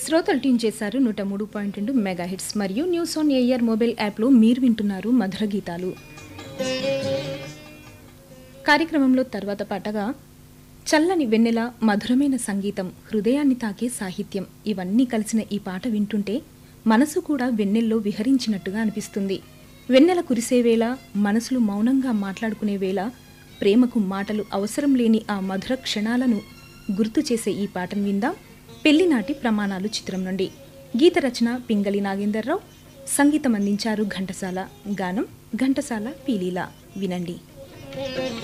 శ్రోతలు ట్యూన్ చేశారు నూట మూడు పాయింట్ రెండు మెగా హిట్స్ మరియు న్యూస్ ఆన్ ఎయిర్ మొబైల్ యాప్లో మీరు వింటున్నారు మధుర గీతాలు కార్యక్రమంలో తర్వాత పాటగా చల్లని వెన్నెల మధురమైన సంగీతం హృదయాన్ని తాకే సాహిత్యం ఇవన్నీ కలిసిన ఈ పాట వింటుంటే మనసు కూడా వెన్నెల్లో విహరించినట్టుగా అనిపిస్తుంది వెన్నెల కురిసే వేళ మనసులు మౌనంగా మాట్లాడుకునే వేళ ప్రేమకు మాటలు అవసరం లేని ఆ మధుర క్షణాలను గుర్తు చేసే ఈ పాటను విందాం పెళ్లినాటి ప్రమాణాలు చిత్రం నుండి గీత రచన పింగళి నాగేందర్రావు సంగీతం అందించారు ఘంటసాల గానం ఘంటసాల పీలీల వినండి